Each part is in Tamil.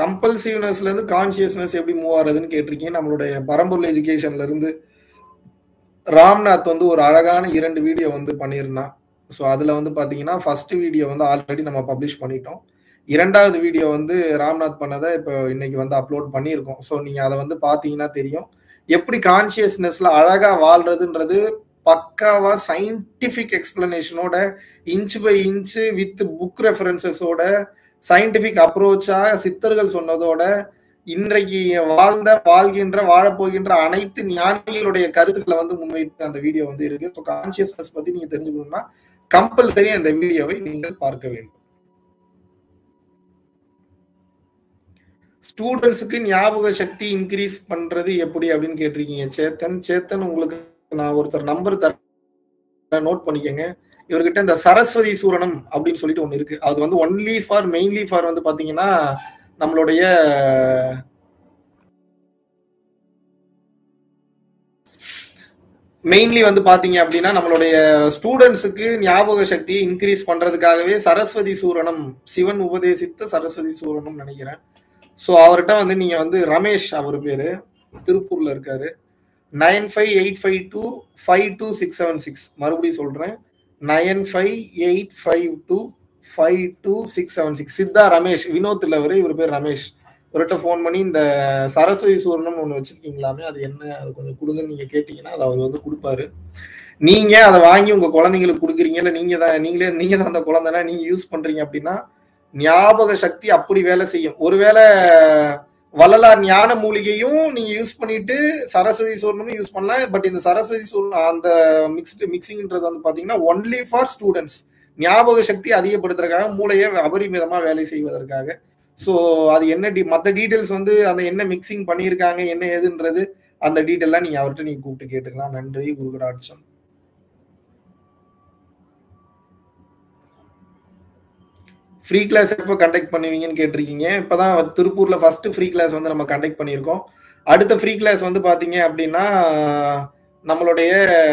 கம்பல்சிவ்னஸ்ல இருந்து கான்சியஸ்னஸ் எப்படி மூவ் ஆகுறதுன்னு கேட்டிருக்கீங்க நம்மளுடைய பரம்பொருள் எஜுகேஷன்ல இருந்து ராம்நாத் வந்து ஒரு அழகான இரண்டு வீடியோ வந்து பண்ணியிருந்தான் ஸோ அதில் வந்து பார்த்தீங்கன்னா ஃபர்ஸ்ட் வீடியோ வந்து ஆல்ரெடி நம்ம பப்ளிஷ் பண்ணிட்டோம் இரண்டாவது வீடியோ வந்து ராம்நாத் பண்ணதை இப்போ இன்னைக்கு வந்து அப்லோட் பண்ணியிருக்கோம் ஸோ நீங்கள் அதை வந்து பார்த்தீங்கன்னா தெரியும் எப்படி கான்சியஸ்னஸ்ல அழகாக வாழ்றதுன்றது பக்காவா சயின்டிஃபிக் எக்ஸ்பிளனேஷனோட inch by inch with book ரெஃபரன்சஸோட சயின்டிஃபிக் அப்ரோச்சா சித்தர்கள் சொன்னதோட இன்றைக்கு வாழ்ந்த வாழ்கின்ற வாழப்போகின்ற அனைத்து ஞானிகளுடைய கருத்துக்களை வந்து முன்வைத்து அந்த வீடியோ வந்து இருக்கு ஸோ கான்சியஸ்னஸ் பத்தி நீங்க தெரிஞ்சுக்கணும்னா கம்பல்சரி அந்த வீடியோவை நீங்கள் பார்க்க வேண்டும் ஸ்டூடெண்ட்ஸுக்கு ஞாபக சக்தி இன்க்ரீஸ் பண்றது எப்படி அப்படின்னு கேட்டிருக்கீங்க சேத்தன் சேத்தன் உங்களுக்கு நான் ஒருத்தர் நம்பர் தர நோட் பண்ணிக்கங்க இவர்கிட்ட இந்த சரஸ்வதி சூரணம் அப்படின்னு சொல்லிட்டு ஒன்று இருக்கு அது வந்து ஒன்லி ஃபார் மெயின்லி ஃபார் வந்து பாத்தீங்கன்னா நம்மளுடைய மெயின்லி வந்து பாத்தீங்க அப்படின்னா நம்மளுடைய ஸ்டூடெண்ட்ஸுக்கு ஞாபக சக்தியை இன்க்ரீஸ் பண்றதுக்காகவே சரஸ்வதி சூரணம் சிவன் உபதேசித்த சரஸ்வதி சூரணம் நினைக்கிறேன் ஸோ அவர்கிட்ட வந்து நீங்க வந்து ரமேஷ் அவர் பேரு திருப்பூர்ல இருக்காரு nine five eight five two five two six seven six மறுபடியும் சொல்றேன் nine five eight five two five two six seven six Siddha Ramesh Vinod இல்லவர் இவர் பேர் ரமேஷ் இவர்கிட்ட ஃபோன் பண்ணி இந்த சரஸ்வதி சூரணம் ஒன்று வச்சிருக்கீங்களாமே அது என்ன அது கொஞ்சம் கொடுங்கன்னு நீங்க கேட்டீங்கன்னா அது அவர் வந்து கொடுப்பாரு நீங்க அதை வாங்கி உங்க குழந்தைங்களுக்கு கொடுக்குறீங்க இல்லை நீங்க தான் நீங்களே நீங்க தான் அந்த குழந்தைனா நீங்க யூஸ் பண்றீங்க அப்படின்னா ஞாபக சக்தி அப்படி வேலை செய்யும் ஒருவேளை வள்ளலார் ஞான மூலிகையும் நீங்க யூஸ் பண்ணிட்டு சரஸ்வதி சூர்ணமும் யூஸ் பண்ணலாம் பட் இந்த சரஸ்வதி சூர்ணம் அந்த மிக்ஸ்டு மிக்சிங்ன்றது வந்து பாத்தீங்கன்னா ஒன்லி ஃபார் ஸ்டூடெண்ட்ஸ் ஞாபக சக்தி அதிகப்படுத்துறதுக்காக மூளையை அபரிமிதமா வேலை செய்வதற்காக ஸோ அது என்ன டி மற்ற டீட்டெயில்ஸ் வந்து அந்த என்ன மிக்சிங் பண்ணியிருக்காங்க என்ன ஏதுன்றது அந்த டீட்டெயிலாம் நீங்க அவர்கிட்ட நீங்க கூப்பிட்டு கேட்டுக்கலாம் நன்றி குருகடாட்சம் ஃப்ரீ கிளாஸ் எப்போ கண்டக்ட் பண்ணுவீங்கன்னு கேட்டிருக்கீங்க இப்போதான் திருப்பூர்ல ஃபர்ஸ்ட் ஃப்ரீ கிளாஸ் வந்து நம்ம கண்டக்ட் பண்ணியிருக்கோம் அடுத்த ஃப்ரீ கிளாஸ் வந்து பாத்தீங்க அப்படின்னா நம்மளுடைய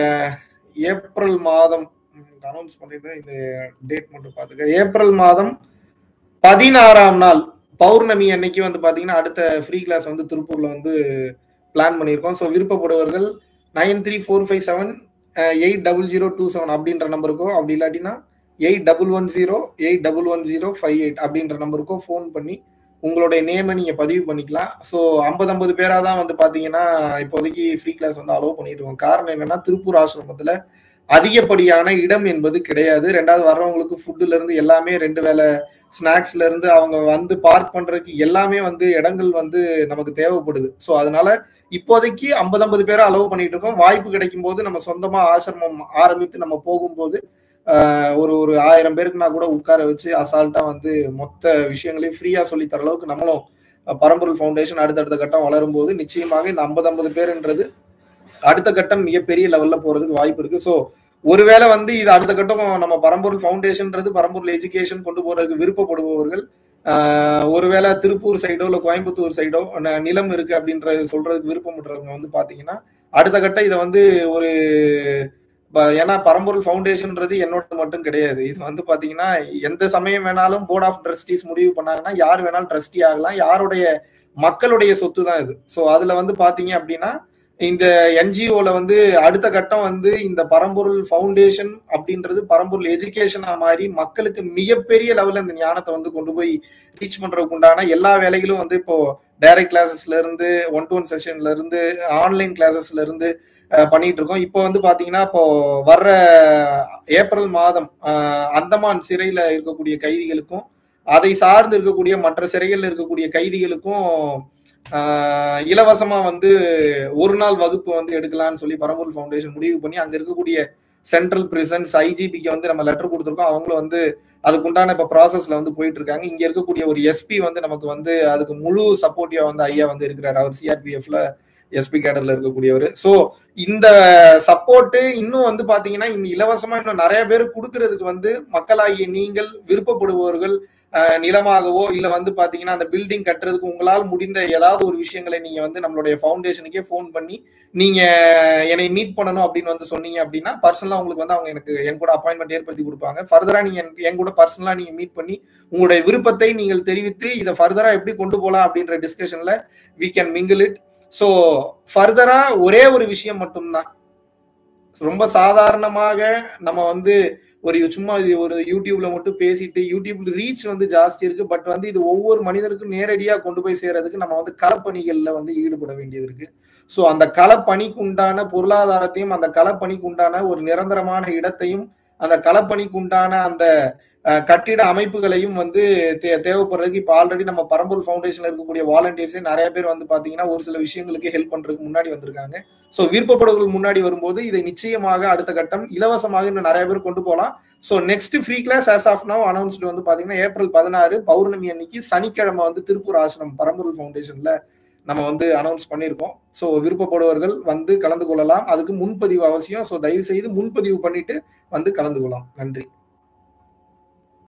ஏப்ரல் மாதம் அனௌன்ஸ் பண்ணிருந்தேன் இந்த டேட் மட்டும் பார்த்துக்க ஏப்ரல் மாதம் பதினாறாம் நாள் பௌர்ணமி அன்னைக்கு வந்து பாத்தீங்கன்னா அடுத்த ஃப்ரீ கிளாஸ் வந்து திருப்பூர்ல வந்து பிளான் பண்ணியிருக்கோம் ஸோ விருப்பப்படுவர்கள் nine three four five seven eight double zero two seven அப்படின்ற நம்பருக்கோ அப்படி இல்லாட்டினா eight double one zero eight double one zero five eight அப்படின்ற நம்பருக்கோ ஃபோன் பண்ணி உங்களுடைய நேமை நீங்க பதிவு பண்ணிக்கலாம் ஸோ ஐம்பது ஐம்பது பேராக தான் வந்து பாத்தீங்கன்னா இப்போதைக்கு ஃப்ரீ கிளாஸ் வந்து அலோவ் பண்ணிட்டு இருக்கோம் காரணம் என்னன்னா திருப்பூர் ஆசிரமத்துல அதிகப்படியான இடம் என்பது கிடையாது ரெண்டாவது வர்றவங்களுக்கு ஃபுட்டுல இருந்து எல்லாமே ரெண்டு வேலை ஸ்நாக்ஸ்ல இருந்து அவங்க வந்து பார்க் பண்றதுக்கு எல்லாமே வந்து இடங்கள் வந்து நமக்கு தேவைப்படுது ஸோ அதனால இப்போதைக்கு ஐம்பது ஐம்பது பேரை அலோவ் பண்ணிட்டு இருக்கோம் வாய்ப்பு கிடைக்கும் போது நம்ம சொந்தமா ஆசிரமம் ஆரம்பித்து நம்ம போகும்போது ஒரு ஒரு ஆயிரம் பேருக்குனா கூட உட்கார வச்சு அசால்ட்டா வந்து மொத்த விஷயங்களையும் ஃப்ரீயா சொல்லி தர அளவுக்கு நம்மளும் பரம்பொருள் ஃபவுண்டேஷன் அடுத்தடுத்த கட்டம் வளரும் போது நிச்சயமாக இந்த ஐம்பது ஐம்பது பேருன்றது அடுத்த கட்டம் மிகப்பெரிய லெவல்ல போறதுக்கு வாய்ப்பு இருக்கு ஸோ ஒருவேளை வந்து இது அடுத்த கட்டம் நம்ம பரம்பொருள் ஃபவுண்டேஷன்ன்றது பரம்பொருள் எஜுகேஷன் கொண்டு போறதுக்கு விருப்பப்படுபவர்கள் ஒருவேளை திருப்பூர் சைடோ இல்லை கோயம்புத்தூர் சைடோ நிலம் இருக்கு அப்படின்ற சொல்றதுக்கு விருப்பப்படுறவங்க வந்து பாத்தீங்கன்னா அடுத்த கட்டம் இதை வந்து ஒரு ஏன்னா பரம்பொருள் ஃபவுண்டேஷன்ன்றது என்னோட மட்டும் கிடையாது இது வந்து பாத்தீங்கன்னா எந்த சமயம் வேணாலும் போர்ட் ஆஃப் ட்ரஸ்டிஸ் முடிவு பண்ணாங்கன்னா யார் வேணாலும் ட்ரஸ்டி ஆகலாம் யாருடைய மக்களுடைய சொத்து தான் இது ஸோ அதுல வந்து பாத்தீங்க அப்படின்னா இந்த என்ஜிஓல வந்து அடுத்த கட்டம் வந்து இந்த பரம்பொருள் ஃபவுண்டேஷன் அப்படின்றது பரம்பொருள் எஜுகேஷனா மாதிரி மக்களுக்கு மிகப்பெரிய லெவல்ல இந்த ஞானத்தை வந்து கொண்டு போய் ரீச் பண்றதுக்கு உண்டான எல்லா வேலைகளும் வந்து இப்போ டைரக்ட் கிளாஸஸ்ல இருந்து ஒன் டு ஒன் செஷன்ல இருந்து ஆன்லைன் கிளாஸஸ்ல இருந்து பண்ணிட்டு இருக்கோம் இப்போ வந்து பாத்தீங்கன்னா இப்போ வர்ற ஏப்ரல் மாதம் அந்தமான் சிறையில இருக்கக்கூடிய கைதிகளுக்கும் அதை சார்ந்து இருக்கக்கூடிய மற்ற சிறைகளில் இருக்கக்கூடிய கைதிகளுக்கும் இலவசமா வந்து ஒரு நாள் வகுப்பு வந்து எடுக்கலாம்னு சொல்லி பரம்பூர் ஃபவுண்டேஷன் முடிவு பண்ணி அங்க இருக்கக்கூடிய சென்ட்ரல் பிரிசன்ஸ் ஐஜிபிக்கு வந்து நம்ம லெட்டர் கொடுத்துருக்கோம் அவங்களும் வந்து அதுக்குண்டான இப்ப ப்ராசஸ்ல வந்து போயிட்டு இருக்காங்க இங்க இருக்கக்கூடிய ஒரு எஸ்பி வந்து நமக்கு வந்து அதுக்கு முழு சப்போர்ட்டிவா வந்து ஐயா வந்து இருக்கிறாரு அவர் சிஆர்பிஎஃப்ல எஸ்பி கேடர்ல இருக்கக்கூடியவர் ஸோ இந்த சப்போர்ட் இன்னும் வந்து பாத்தீங்கன்னா இந்த இலவசமா இன்னும் நிறைய பேர் கொடுக்கறதுக்கு வந்து மக்களாகிய நீங்கள் விருப்பப்படுபவர்கள் நிலமாகவோ இல்ல வந்து பாத்தீங்கன்னா அந்த பில்டிங் கட்டுறதுக்கு உங்களால் முடிந்த ஏதாவது ஒரு விஷயங்களை நீங்க வந்து நம்மளுடைய ஃபவுண்டேஷனுக்கே ஃபோன் பண்ணி நீங்க என்னை மீட் பண்ணணும் அப்படின்னு வந்து சொன்னீங்க அப்படின்னா பர்சனலா உங்களுக்கு வந்து அவங்க எனக்கு என் கூட அப்பாயின்மெண்ட் ஏற்படுத்தி கொடுப்பாங்க ஃபர்தரா நீங்க என் கூட பர்சனலா நீங்க மீட் பண்ணி உங்களுடைய விருப்பத்தை நீங்கள் தெரிவித்து இதை ஃபர்தரா எப்படி கொண்டு போகலாம் அப்படின்ற டிஸ்கஷன்ல we can mingle it so ஃபர்தரா ஒரே ஒரு விஷயம் மட்டும்தான் ரொம்ப சாதாரணமாக நம்ம வந்து ஒரு சும்மா இது ஒரு யூடியூப்ல மட்டும் பேசிட்டு யூடியூப்ல ரீச் வந்து ஜாஸ்தி இருக்கு பட் வந்து இது ஒவ்வொரு மனிதனுக்கும் நேரடியா கொண்டு போய் சேர்றதுக்கு நம்ம வந்து களப்பணிகள்ல வந்து ஈடுபட வேண்டியது இருக்கு ஸோ அந்த களப்பணிக்கு உண்டான பொருளாதாரத்தையும் அந்த களப்பணிக்கு உண்டான ஒரு நிரந்தரமான இடத்தையும் அந்த களப்பணிக்கு உண்டான அந்த கட்டிட அமைப்புகளையும் வந்து தே தேவைப்படுறதுக்கு இப்போ ஆல்ரெடி நம்ம பரம்பூர் ஃபவுண்டேஷன்ல இருக்கக்கூடிய வாலண்டியர்ஸே நிறைய பேர் வந்து பாத்தீங்கன்னா ஒரு சில விஷயங்களுக்கு ஹெல்ப் பண்றதுக்கு முன்னாடி வந்திருக்காங்க ஸோ விருப்பப்படுவர்கள் முன்னாடி வரும்போது இதை நிச்சயமாக அடுத்த கட்டம் இலவசமாக இன்னும் நிறைய பேர் கொண்டு போகலாம் so next free class as of now announced வந்து பாத்தீங்கன்னா ஏப்ரல் பதினாறு பௌர்ணமி அன்னைக்கு சனிக்கிழமை வந்து திருப்பூர் ஆசிரமம் பரம்பூர் ஃபவுண்டேஷன்ல நம்ம வந்து அனௌன்ஸ் பண்ணியிருக்கோம் ஸோ விருப்பப்படுவர்கள் வந்து கலந்து கொள்ளலாம் அதுக்கு முன்பதிவு அவசியம் ஸோ தயவு செய்து முன்பதிவு பண்ணிட்டு வந்து கலந்து கொள்ளலாம் நன்றி